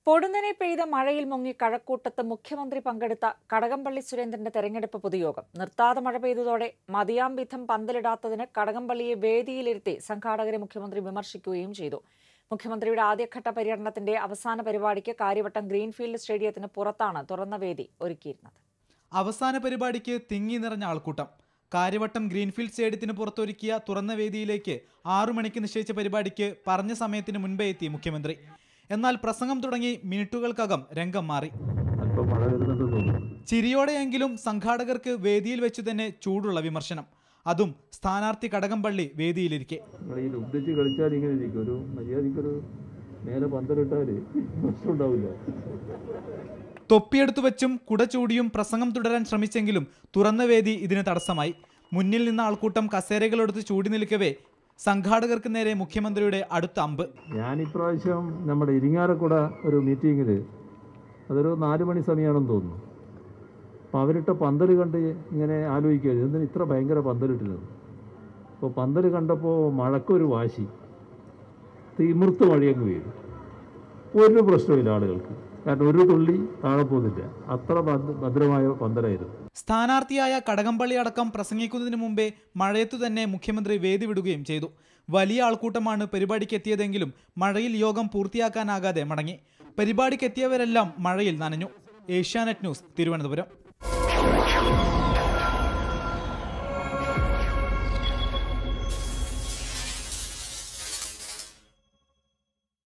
പൊടുന്നനെ പെയ്ത മഴയിൽ മുങ്ങി കഴക്കൂട്ടത്ത് മുഖ്യമന്ത്രി പങ്കെടുത്ത കടകംപള്ളി സുരേന്ദ്രന്റെ തെരഞ്ഞെടുപ്പ് പൊതുയോഗം നിർത്താതെ മഴ പെയ്തതോടെ മതിയാം വിധം പന്തലിടാത്തതിന് കടകംപള്ളിയെ വേദിയിലിരുത്തി സംഘാടകരെ മുഖ്യമന്ത്രി വിമർശിക്കുകയും ചെയ്തു മുഖ്യമന്ത്രിയുടെ ആദ്യഘട്ട പര്യടനത്തിന്റെ അവസാന പരിപാടിക്ക് കാര്യവട്ടം ഗ്രീൻഫീൽഡ് സ്റ്റേഡിയത്തിന് പുറത്താണ് തുറന്ന വേദി ഒരുക്കിയിരുന്നത് അവസാന പരിപാടിക്ക് തിങ്ങി നിറഞ്ഞ ആൾക്കൂട്ടം കാര്യവട്ടം ഗ്രീൻഫീൽഡ് സ്റ്റേഡിയത്തിന് പുറത്തൊരുക്കിയ തുറന്ന വേദിയിലേക്ക് ആറു മണിക്ക് നിശ്ചയിച്ച പരിപാടിക്ക് പറഞ്ഞ സമയത്തിന് മുൻപേ എത്തി മുഖ്യമന്ത്രി എന്നാൽ പ്രസംഗം തുടങ്ങി മിനിറ്റുകൾക്കകം രംഗം മാറി അല്പം മഴ വരുന്നുണ്ടെന്ന് തോന്നുന്നു ചിരിയോടെയെങ്കിലും സംഘാടകർക്ക് വേദിയിൽ വെച്ചു തന്നെ ചൂടുള്ള വിമർശനം അതും സ്ഥാനാർത്ഥി കടകംപള്ളി വേദിയിലിരിക്കെ നിങ്ങൾ ഈ ലുബ്ധിച്ച് കളിച്ചാൽ ഇങ്ങനെ ഇരിക്കും ഒരു മര്യാദയ്ക്കൊരു നേരെ പന്തലിട്ടാൽ പ്രശ്നം ഉണ്ടാവില്ല തൊപ്പിയെടുത്തു വെച്ചും കുട ചൂടിയും പ്രസംഗം തുടരാൻ ശ്രമിച്ചെങ്കിലും തുറന്ന വേദി ഇതിന് തടസ്സമായി മുന്നിൽ നിന്ന ആൾക്കൂട്ടം കസേരകളെടുത്ത് ചൂടി നിൽക്കവേ സംഘാടകർക്ക് നേരെ മുഖ്യമന്ത്രിയുടെ അടുത്ത അമ്പ് ഞാൻ ഇപ്രാവശ്യം നമ്മുടെ ഇരിങ്ങാലക്കുട ഒരു മീറ്റിങ്ങിൽ അതൊരു നാല് മണി സമയമാണെന്ന് തോന്നുന്നു അപ്പോൾ അവരിട്ട പന്തൽ കണ്ട് ഇങ്ങനെ ആലോചിക്കുകയായിരുന്നു എന്തിന് ഇത്ര ഭയങ്കര പന്തലിട്ടിരുന്നത് അപ്പോൾ പന്തൽ കണ്ടപ്പോൾ മഴക്കൊരു വാശി തിമിർത്ത് മഴയങ്ങ് വീഴും ഒരു പ്രശ്നമില്ല ആളുകൾക്ക് കാരണം ഒരു തുള്ളി താഴെ പോകുന്നില്ല അത്ര ഭദ്ര- ഭദ്രമായ പന്തലായിരുന്നു സ്ഥാനാർത്ഥിയായ കടകംപള്ളി അടക്കം പ്രസംഗിക്കുന്നതിന് മുമ്പേ മഴയത്തു തന്നെ മുഖ്യമന്ത്രി വേദി വിടുകയും ചെയ്തു വലിയ ആൾക്കൂട്ടമാണ് പരിപാടിക്ക് എത്തിയതെങ്കിലും മഴയിൽ യോഗം പൂർത്തിയാക്കാനാകാതെ മടങ്ങി പരിപാടിക്ക് എത്തിയവരെല്ലാം മഴയിൽ നനഞ്ഞു ഏഷ്യാനെറ്റ് ന്യൂസ് തിരുവനന്തപുരം